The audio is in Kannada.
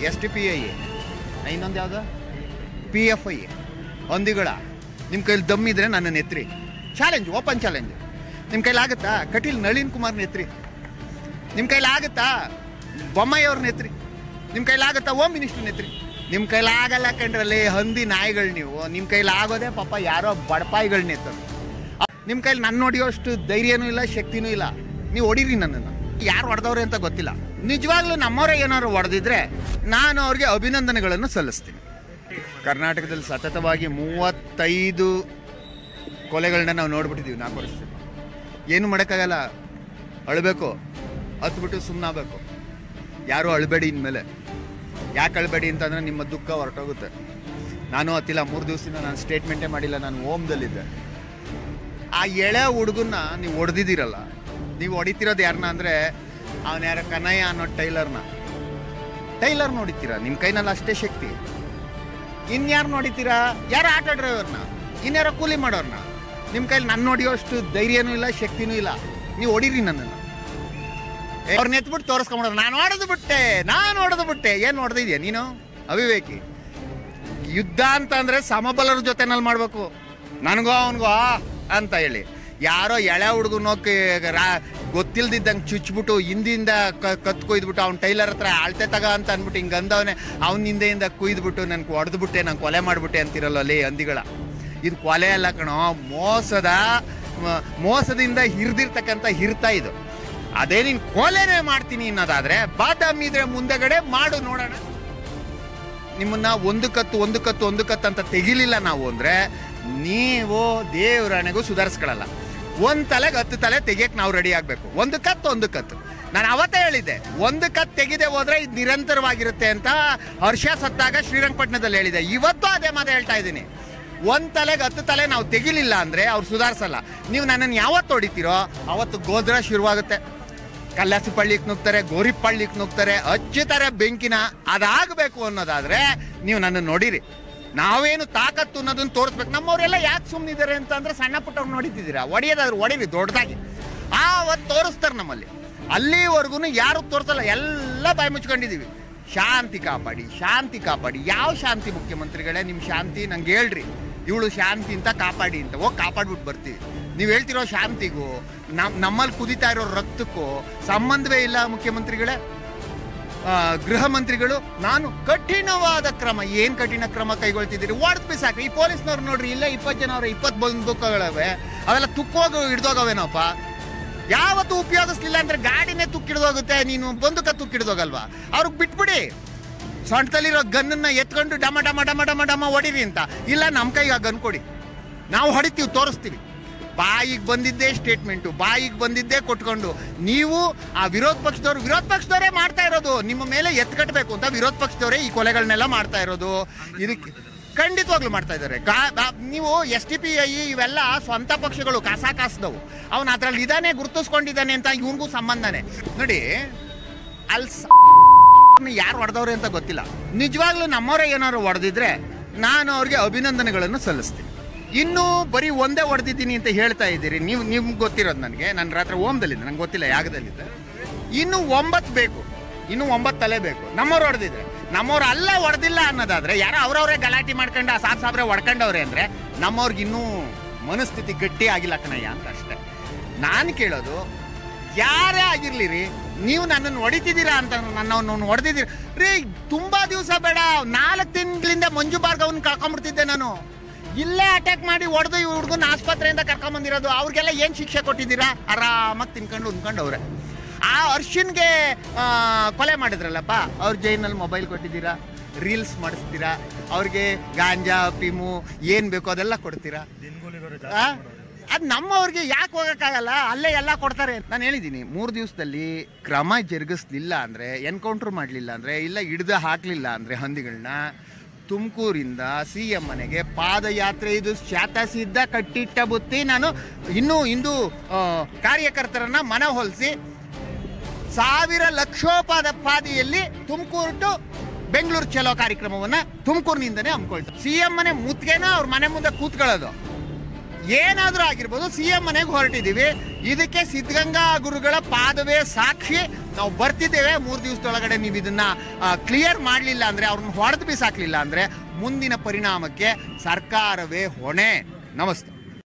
ಎಸ್ ಟಿ ಪಿ ಐ ಇನ್ನೊಂದು ಯಾವುದು ಪಿ ಎಫ್ ಐ ಹೊಂದಿಗಳ ನಿಮ್ಮ ಕೈಲಿ ದಮ್ಮಿದ್ರೆ ನನ್ನನ್ನು ಎತ್ರಿ ಚಾಲೆಂಜ್ ಓಪನ್ ಚಾಲೆಂಜ್ ನಿಮ್ಮ ಕೈಲಿ ಆಗುತ್ತಾ ಕಟೀಲ್ ನಳಿನ್ ಕುಮಾರ್ನ ಎತ್ರಿ ನಿಮ್ಮ ಕೈಲಿ ಆಗುತ್ತಾ ಬೊಮ್ಮಾಯಿ ಅವ್ರನ್ನ ಎತ್ರಿ ನಿಮ್ಮ ಕೈಲಿ ಆಗುತ್ತಾ ಹೋಮ್ ಮಿನಿಸ್ಟರ್ನ ಎತ್ರಿ ನಿಮ್ಮ ಕೈಲಿ ಆಗಲ್ಲ ಕಂಡ್ರಲ್ಲಿ ಹಂದಿ ನಾಯಿಗಳು ನೀವು ನಿಮ್ಮ ಕೈಲಿ ಆಗೋದೇ ಪಾಪ ಯಾರೋ ಬಡಪಾಯಿಗಳನ್ನ ಎತ್ತರು ನಿಮ್ಮ ಕೈಲಿ ನನ್ನ ಹೊಡಿಯೋಷ್ಟು ಧೈರ್ಯನೂ ಇಲ್ಲ ಶಕ್ತಿನೂ ಇಲ್ಲ ನೀವು ಹೊಡೀರಿ ನನ್ನನ್ನು ಯಾರು ಹೊಡೆದವ್ರೆ ಅಂತ ಗೊತ್ತಿಲ್ಲ ನಿಜವಾಗ್ಲೂ ನಮ್ಮವರೇ ಏನಾದ್ರು ಹೊಡೆದಿದ್ರೆ ನಾನು ಅವ್ರಿಗೆ ಅಭಿನಂದನೆಗಳನ್ನು ಸಲ್ಲಿಸ್ತೀನಿ ಕರ್ನಾಟಕದಲ್ಲಿ ಸತತವಾಗಿ ಮೂವತ್ತೈದು ಕೊಲೆಗಳನ್ನ ನಾವು ನೋಡ್ಬಿಟ್ಟಿದ್ದೀವಿ ನಾಲ್ಕು ವರ್ಷ ಏನು ಮಾಡೋಕ್ಕಾಗಲ್ಲ ಅಳಬೇಕು ಹತ್ಬಿಟ್ಟು ಸುಮ್ಮನಾಗಬೇಕು ಯಾರೂ ಅಳಬೇಡಿ ಇನ್ಮೇಲೆ ಯಾಕೆ ಅಳಬೇಡಿ ಅಂತಂದರೆ ನಿಮ್ಮ ದುಃಖ ಹೊರಟೋಗುತ್ತೆ ನಾನು ಹತ್ತಿಲ್ಲ ಮೂರು ದಿವಸದಿಂದ ನಾನು ಸ್ಟೇಟ್ಮೆಂಟೇ ಮಾಡಿಲ್ಲ ನಾನು ಓಮ್ದಲ್ಲಿದ್ದೆ ಆ ಎಳೆ ಹುಡುಗನ್ನ ನೀವು ಹೊಡೆದಿದ್ದೀರಲ್ಲ ನೀವು ಹೊಡಿತಿರೋದು ಯಾರನ್ನ ಅಂದರೆ ಅವನ ಯಾರ ಕನಯ್ಯ ಅನ್ನೋ ಟೈಲರ್ನ ಟೈಲರ್ ನೋಡಿತೀರಾ ನಿಮ್ಮ ಕೈನಲ್ಲಿ ಅಷ್ಟೇ ಶಕ್ತಿ ಇನ್ಯಾರು ನೋಡಿತೀರಾ ಯಾರು ಆಟೋ ಡ್ರೈವರ್ನ ಇನ್ಯಾರೋ ಕೂಲಿ ಮಾಡೋರ್ನ ನಿಮ್ಮ ಕೈಲಿ ನನ್ನ ನೋಡಿಯೋಷ್ಟು ಧೈರ್ಯನೂ ಇಲ್ಲ ಶಕ್ತಿನೂ ಇಲ್ಲ ನೀವು ಹೊಡೀರಿ ನನ್ನನ್ನು ಅವ್ರನ್ನ ಎತ್ಬಿಟ್ಟು ತೋರಿಸ್ಕೊಂಬಿಡೋರು ನಾನು ಹೊಡೆದು ಬಿಟ್ಟೆ ನಾನು ಹೊಡೆದು ಬಿಟ್ಟೆ ಏನು ಹೊಡೆದಿದ್ಯಾ ನೀನು ಅವಿವೇಕಿ ಯುದ್ಧ ಅಂತ ಅಂದ್ರೆ ಸಮಬಲರ ಜೊತೆನಲ್ಲಿ ಮಾಡಬೇಕು ನನಗೋ ಅವನಿಗೋ ಅಂತ ಹೇಳಿ ಯಾರೋ ಎಳೆ ಹುಡುಗನೋ ರಾ ಗೊತ್ತಿಲ್ದಿದ್ದಂಗೆ ಚುಚ್ಬಿಟ್ಟು ಹಿಂದಿಂದ ಕ- ಕತ್ ಕೊಯ್ದ್ಬಿಟ್ಟು ಅವ್ನ ಟೈಲರ್ ಹತ್ರ ಅಳ್ತೆ ತಗ ಅಂತ ಅಂದ್ಬಿಟ್ಟು ಹಿಂಗೆ ಅಂದವನೇ ಅವ್ನ ಹಿಂದೆಯಿಂದ ಕುಯ್ದ್ಬಿಟ್ಟು ನನ್ಗೆ ಹೊಡೆದ್ಬಿಟ್ಟೆ ನಾನು ಕೊಲೆ ಮಾಡಿಬಿಟ್ಟೆ ಅಂತಿರಲ್ಲ ಅಲ್ಲಿ ಹಂದಿಗಳ ಇದು ಕೊಲೆ ಅಲ್ಲ ಕಣೋ ಮೋಸದ ಮ- ಮೋಸದಿಂದ ಹಿರಿದಿರ್ತಕ್ಕಂಥ ಹಿರ್ತ ಇದು ಅದೇ ನೀನು ಕೊಲೆನೇ ಮಾಡ್ತೀನಿ ಅನ್ನೋದಾದ್ರೆ ಬಾದಾಮಿದ್ರೆ ಮುಂದೆಗಡೆ ಮಾಡು ನೋಡೋಣ ನಿಮ್ಮನ್ನ ಒಂದು ಕತ್ತು ಒಂದು ಕತ್ತು ಒಂದು ಕತ್ತು ಅಂತ ತೆಗಿಲಿಲ್ಲ ನಾವು ಅಂದ್ರೆ ನೀವು ದೇವರಾಣೆಗೂ ಸುಧಾರಿಸ್ಕೊಳ್ಳಲ್ಲ ಒಂದ್ ತಲೆಗೆ ಹತ್ತು ತಲೆ ತೆಗಿಯಕ್ ನಾವು ರೆಡಿ ಆಗ್ಬೇಕು ಒಂದು ಕತ್ತು ಒಂದು ಕತ್ತು ನಾನು ಅವತ್ತೇ ಹೇಳಿದ್ದೆ ಒಂದು ಕತ್ತು ತೆಗೆದೆ ಹೋದ್ರೆ ಇದು ನಿರಂತರವಾಗಿರುತ್ತೆ ಅಂತ ಹರ್ಷ ಸತ್ತಾಗ ಶ್ರೀರಂಗಪಟ್ಟಣದಲ್ಲಿ ಹೇಳಿದೆ ಇವತ್ತು ಅದೇ ಮಾತು ಹೇಳ್ತಾ ಇದ್ದೀನಿ ಒಂದ್ ತಲೆಗೆ ಹತ್ತು ತಲೆ ನಾವು ತೆಗಿಲಿಲ್ಲ ಅಂದ್ರೆ ಅವ್ರು ಸುಧಾರಿಸಲ್ಲ ನೀವು ನನ್ನನ್ನು ಯಾವತ್ತು ಹೊಡಿತೀರೋ ಅವತ್ತು ಗೋದ್ರ ಶುರುವಾಗುತ್ತೆ ಕಲ್ಲಾಸಿ ಪಳ್ಳಿಗೆ ನುಗ್ತಾರೆ ಗೋರಿ ಪಳ್ಳಿಗೆ ನುಗ್ತಾರೆ ಹಚ್ಚುತ್ತಾರೆ ಬೆಂಕಿನ ಅದಾಗಬೇಕು ಅನ್ನೋದಾದ್ರೆ ನೀವು ನನ್ನ ನೋಡಿರಿ ನಾವೇನು ತಾಕತ್ತು ಅನ್ನೋದನ್ನ ತೋರಿಸ್ಬೇಕು ನಮ್ಮವರೆಲ್ಲ ಯಾಕೆ ಸುಮ್ಮನಿದ್ದಾರೆ ಅಂತ ಅಂದ್ರೆ ಸಣ್ಣ ಪುಟ್ಟವ್ರು ನೋಡಿದ್ದೀರಾ ಒಡೆಯೋದಾದ್ರು ಹೊಡೀರಿ ದೊಡ್ಡದಾಗಿ ಆವತ್ತು ತೋರಿಸ್ತಾರೆ ನಮ್ಮಲ್ಲಿ ಅಲ್ಲಿವರೆಗೂ ಯಾರು ತೋರಿಸಲ್ಲ ಎಲ್ಲ ಬಾಯಿ ಮುಚ್ಕೊಂಡಿದೀವಿ ಶಾಂತಿ ಕಾಪಾಡಿ ಶಾಂತಿ ಕಾಪಾಡಿ ಯಾವ ಶಾಂತಿ ಮುಖ್ಯಮಂತ್ರಿಗಳೇ ನಿಮ್ಮ ಶಾಂತಿ ನಂಗೆ ಹೇಳ್ರಿ ಇವಳು ಶಾಂತಿ ಅಂತ ಕಾಪಾಡಿ ಅಂತ ಹೋಗಿ ಕಾಪಾಡ್ಬಿಟ್ಟು ಬರ್ತೀವಿ ನೀವು ಹೇಳ್ತಿರೋ ಶಾಂತಿಗೂ ನಮ್ ನಮ್ಮಲ್ಲಿ ಕುದಿತಾ ಇರೋ ರಕ್ತಕ್ಕೂ ಸಂಬಂಧವೇ ಇಲ್ಲ ಮುಖ್ಯಮಂತ್ರಿಗಳೇ ಆ, ಗೃಹ ಮಂತ್ರಿಗಳು ನಾನು ಕಠಿಣವಾದ ಕ್ರಮ ಏನ್ ಕಠಿಣ ಕ್ರಮ ಕೈಗೊಳ್ತಿದ್ದೀರಿ ಒಡೆದು ಬಿಸಾಕ್ರಿ ಈ ಪೊಲೀಸ್ನವ್ರು ನೋಡ್ರಿ ಇಲ್ಲ ಇಪ್ಪತ್ತು ಜನ ಅವ್ರ ಇಪ್ಪತ್ತು ಬಂದೂಕಗಳವೆ ಅವೆಲ್ಲ ತುಕ್ಕೋಗ ಹಿಡ್ದೋಗವೇನಪ್ಪ ಯಾವತ್ತು ಉಪಯೋಗಿಸ್ಲಿಲ್ಲ ಅಂದ್ರೆ ಗಾಡಿನೇ ತುಕ್ಕಿಡ್ದೋಗುತ್ತೆ ನೀನು ಬಂದೂಕ ತುಕ್ಕಿಡ್ದೋಗಲ್ವಾ ಅವ್ರಿಗೆ ಬಿಟ್ಬಿಡಿ ಸೊಂಟದಲ್ಲಿರೋ ಗನ್ನನ್ನ ಎತ್ಕೊಂಡು ಡಮ ಡಮ ಡಮ ಡಮ ಡಮ ಹೊಡೀರಿ ಅಂತ ಇಲ್ಲ ನಮ್ಮ ಕೈಗೆ ಆ ಗನ್ ಕೊಡಿ ನಾವು ಹೊಡಿತೀವಿ ತೋರಿಸ್ತೀವಿ ಬಾಯಿಗೆ ಬಂದಿದ್ದೇ ಸ್ಟೇಟ್ಮೆಂಟು ಬಾಯಿಗೆ ಬಂದಿದ್ದೇ ಕೊಟ್ಕೊಂಡು ನೀವು ಆ ವಿರೋಧ ಪಕ್ಷದವ್ರು ವಿರೋಧ ಪಕ್ಷದವರೇ ಮಾಡ್ತಾ ಇರೋದು ನಿಮ್ಮ ಮೇಲೆ ಎತ್ಕಟ್ಬೇಕು ಅಂತ ವಿರೋಧ ಪಕ್ಷದವರೇ ಈ ಕೊಲೆಗಳನ್ನೆಲ್ಲ ಮಾಡ್ತಾ ಇರೋದು ಇದಕ್ಕೆ ಖಂಡಿತವಾಗ್ಲೂ ಮಾಡ್ತಾ ಇದ್ದಾರೆ ಕಾ- ಬಾ- ನೀವು ಎಸ್ ಟಿ ಪಿ ಐ ಇವೆಲ್ಲ ಸ್ವಂತ ಪಕ್ಷಗಳು ಕಾಸ ಕಾಸ್ದವು ಅವನು ಅದ್ರಲ್ಲಿ ಇದಾನೆ ಗುರುತಿಸ್ಕೊಂಡಿದ್ದಾನೆ ಅಂತ ಇವನಿಗೂ ಸಂಬಂಧನೇ ನೋಡಿ ಅಲ್ಲಿ ಯಾರು ಹೊಡೆದವ್ರೆ ಅಂತ ಗೊತ್ತಿಲ್ಲ ನಿಜವಾಗ್ಲೂ ನಮ್ಮವರೇ ಏನಾದ್ರು ಹೊಡೆದಿದ್ರೆ ನಾನು ಅವ್ರಿಗೆ ಅಭಿನಂದನೆಗಳನ್ನು ಸಲ್ಲಿಸ್ತೀನಿ ಇನ್ನೂ ಬರೀ ಒಂದೇ ಹೊಡೆದಿದ್ದೀನಿ ಅಂತ ಹೇಳ್ತಾ ಇದ್ದೀರಿ ನೀವು ನಿಮ್ಗೆ ಗೊತ್ತಿರೋದು ನನಗೆ ನನ್ನ ರಾತ್ರಿ ಓಮ್ದಲ್ಲಿದ್ದೆ ನಂಗೆ ಗೊತ್ತಿಲ್ಲ ಯಾಗದಲ್ಲಿದ್ದೆ ಇನ್ನು ಒಂಬತ್ತು ಬೇಕು ಇನ್ನು ಒಂಬತ್ತು ತಲೆ ಬೇಕು ನಮ್ಮವ್ರು ಹೊಡೆದಿದ್ರೆ ನಮ್ಮವ್ರು ಅಲ್ಲ ಹೊಡೆದಿಲ್ಲ ಅನ್ನೋದಾದ್ರೆ ಯಾರೋ ಅವ್ರವ್ರೇ ಗಲಾಟೆ ಮಾಡ್ಕೊಂಡು ಆ ಸಾಬ್ ಸಾಬ್ರೆ ಹೊಡ್ಕೊಂಡವ್ರೆ ಅಂದ್ರೆ ನಮ್ಮವ್ರಿಗೆ ಇನ್ನೂ ಮನಸ್ಥಿತಿ ಗಟ್ಟಿ ಆಗಿಲ್ಲ ಕಣಯ್ಯ ಅಂತ ಅಷ್ಟೇ ನಾನು ಕೇಳೋದು ಯಾರೇ ಆಗಿರ್ಲಿ ರೀ ನೀವು ನನ್ನನ್ನು ಹೊಡಿತಿದ್ದೀರಾ ಅಂತ ನನ್ನನ್ನು ಹೊಡೆದಿದ್ದೀರಿ ರೀ ತುಂಬಾ ದಿವಸ ಬೇಡ ನಾಲ್ಕು ತಿಂಗಳಿಂದ ಮಂಜು ಭಾರ್ಗವನ್ ಕಳ್ಕೊಂಡ್ಬಿಡ್ತಿದ್ದೆ ನಾನು ಇಲ್ಲೇ ಅಟ್ಯಾಕ್ ಮಾಡಿ ಹೊಡೆದು ಈ ಹುಡುಗನ ಆಸ್ಪತ್ರೆಯಿಂದ ಕರ್ಕೊಂಬಂದಿರೋದು ಅವ್ರಿಗೆಲ್ಲ ಏನು ಶಿಕ್ಷೆ ಕೊಟ್ಟಿದ್ದೀರಾ ಆರಾಮಾಗಿ ತಿನ್ಕೊಂಡು ಉಣ್ಕೊಂಡು ಅವ್ರೆ ಆ ಅರ್ಶಿನ್ಗೆ ಆ, ಕೊಲೆ ಮಾಡಿದ್ರಲ್ಲಪ್ಪ ಅವ್ರ ಜೈನಲ್ಲಿ ಮೊಬೈಲ್ ಕೊಟ್ಟಿದ್ದೀರಾ ರೀಲ್ಸ್ ಮಾಡಿಸ್ತೀರಾ ಅವ್ರಿಗೆ ಗಾಂಜಾ ಪಿಮು ಏನು ಬೇಕೋ ಅದೆಲ್ಲ ಕೊಡ್ತೀರಾ ಆ? ಅದ್ ನಮ್ಮವ್ರಿಗೆ ಯಾಕೆ ಹೋಗಕ್ಕಾಗಲ್ಲ ಅಲ್ಲೇ ಎಲ್ಲ ಕೊಡ್ತಾರೆ ನಾನು ಹೇಳಿದ್ದೀನಿ ಮೂರು ದಿವಸದಲ್ಲಿ ಕ್ರಮ ಜರುಗಿಸ್ಲಿಲ್ಲ ಅಂದ್ರೆ ಎನ್ಕೌಂಟರ್ ಮಾಡಲಿಲ್ಲ ಅಂದ್ರೆ ಇಲ್ಲ ಹಿಡ್ದು ಹಾಕ್ಲಿಲ್ಲ ಅಂದ್ರೆ ಹಂದಿಗಳನ್ನ ತುಮಕೂರಿಂದ ಸಿ ಎಂ ಮನೆಗೆ ಪಾದಯಾತ್ರೆ ಇದು ಶಾತಸಿದ್ಧ ಕಟ್ಟಿಟ್ಟ ಬುತ್ತಿ ನಾನು ಇನ್ನೂ ಇಂದು ಆ, ಕಾರ್ಯಕರ್ತರನ್ನ ಮನವೊಲಿಸಿ ಸಾವಿರ ಲಕ್ಷೋಪಾದ ಪಾದಿಯಲ್ಲಿ ತುಮಕೂರು ಟು ಬೆಂಗಳೂರು ಚಲೋ ಕಾರ್ಯಕ್ರಮವನ್ನ ತುಮಕೂರಿನಿಂದನೇ ಹಮ್ಮಿಕೊಳ್ತಾರೆ ಸಿ ಎಂ ಮನೆ ಮುತ್ಗೆನ ಅವ್ರ ಮನೆ ಮುಂದೆ ಕೂತ್ಕೊಳ್ಳೋದು ಏನಾದರೂ ಆಗಿರ್ಬೋದು ಸಿ ಎಂ ಮನೆಗೆ ಹೊರಟಿದ್ದೀವಿ ಇದಕ್ಕೆ ಸಿದ್ಧಗಂಗಾ ಗುರುಗಳ ಪಾದವೇ ಸಾಕ್ಷಿ ನಾವು ಬರ್ತಿದ್ದೇವೆ ಮೂರು ದಿವಸದೊಳಗಡೆ ನೀವು ಇದನ್ನ ಕ್ಲಿಯರ್ ಮಾಡಲಿಲ್ಲ ಅಂದರೆ ಅವ್ರನ್ನ ಹೊಡೆದು ಬಿಸಾಕ್ಲಿಲ್ಲ ಅಂದರೆ ಮುಂದಿನ ಪರಿಣಾಮಕ್ಕೆ ಸರ್ಕಾರವೇ ಹೊಣೆ ನಮಸ್ತೆ